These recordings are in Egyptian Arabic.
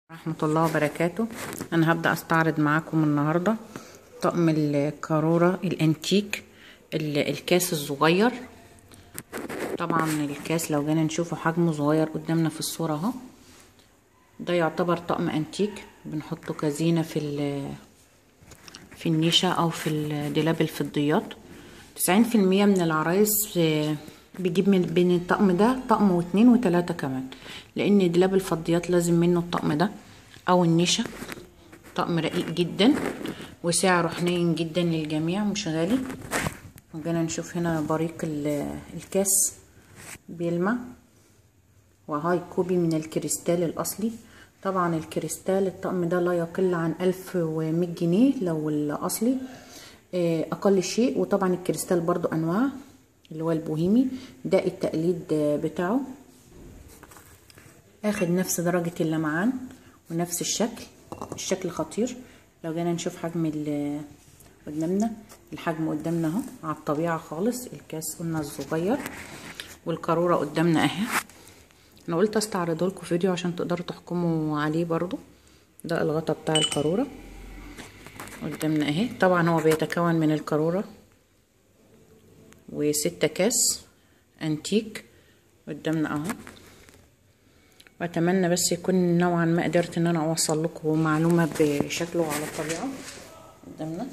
ورحمة الله وبركاته أنا هبدأ أستعرض معاكم النهاردة طقم الكارورة الأنتيك ال- الكاس الصغير طبعا الكاس لو جينا نشوفه حجمه صغير قدامنا في الصورة اهو ده يعتبر طقم أنتيك بنحطه كزينة في ال- في النيشة أو في الدولاب الفضيات تسعين في المية من العرايس آه، بيجيب من بين الطقم ده طقم واتنين وتلاتة كمان لأن دولاب الفضيات لازم منه الطقم ده أو النيشة طقم رقيق جدا وسعره حنين جدا للجميع مش غالي وجينا نشوف هنا بريق ال- الكاس بيلمع وهاي كوبي من الكريستال الأصلي طبعا الكريستال الطقم ده لا يقل عن ألف ومية جنيه لو الأصلي آه، أقل شيء وطبعا الكريستال برضو أنواع اللي هو البوهيمي ده التقليد بتاعه اخد نفس درجة اللمعان ونفس الشكل الشكل خطير لو جينا نشوف حجم ال قدامنا الحجم قدامنا اهو على الطبيعة خالص الكاس قلنا الصغير والقارورة قدامنا اهي انا قلت استعرضه لكم فيديو عشان تقدروا تحكموا عليه برضو ده الغطا بتاع القارورة قدامنا اهي طبعا هو بيتكون من القارورة وستة كاس انتيك قدامنا اهو واتمنى بس يكون نوعا ما قدرت ان انا اوصل لكم معلومة بشكله على الطبيعة قدامنا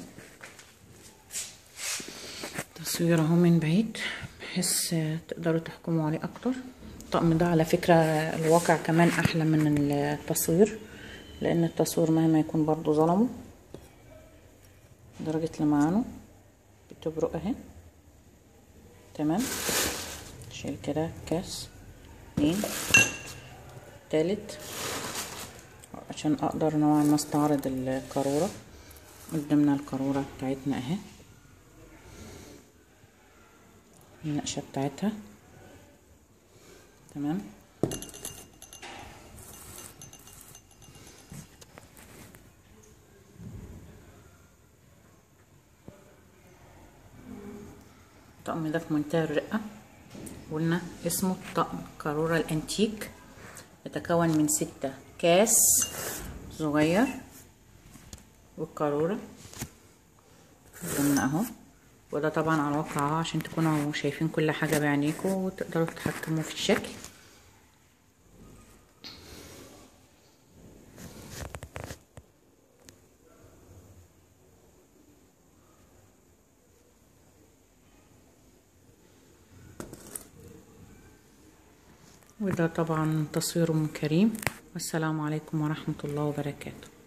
تصوير اهو من بعيد بحيث تقدروا تحكموا عليه اكتر الطقم ده على فكرة الواقع كمان احلى من التصوير لان التصوير مهما يكون برضو ظلمه درجة لمعانه بتبرق اهي تمام شيل كده كاس اتنين تالت عشان اقدر نوعا ما استعرض القارورة قدامنا القارورة بتاعتنا اهي النقشة بتاعتها تمام الطقم ده في منتهى الرقة قلنا اسمه طقم قارورة الانتيك يتكون من ستة كاس صغير والقارورة قدامنا اهو وده طبعا على الواقع اهو عشان تكونوا شايفين كل حاجة بعينيكم وتقدروا تتحكموا في الشكل وده طبعا تصوير كريم والسلام عليكم ورحمة الله وبركاته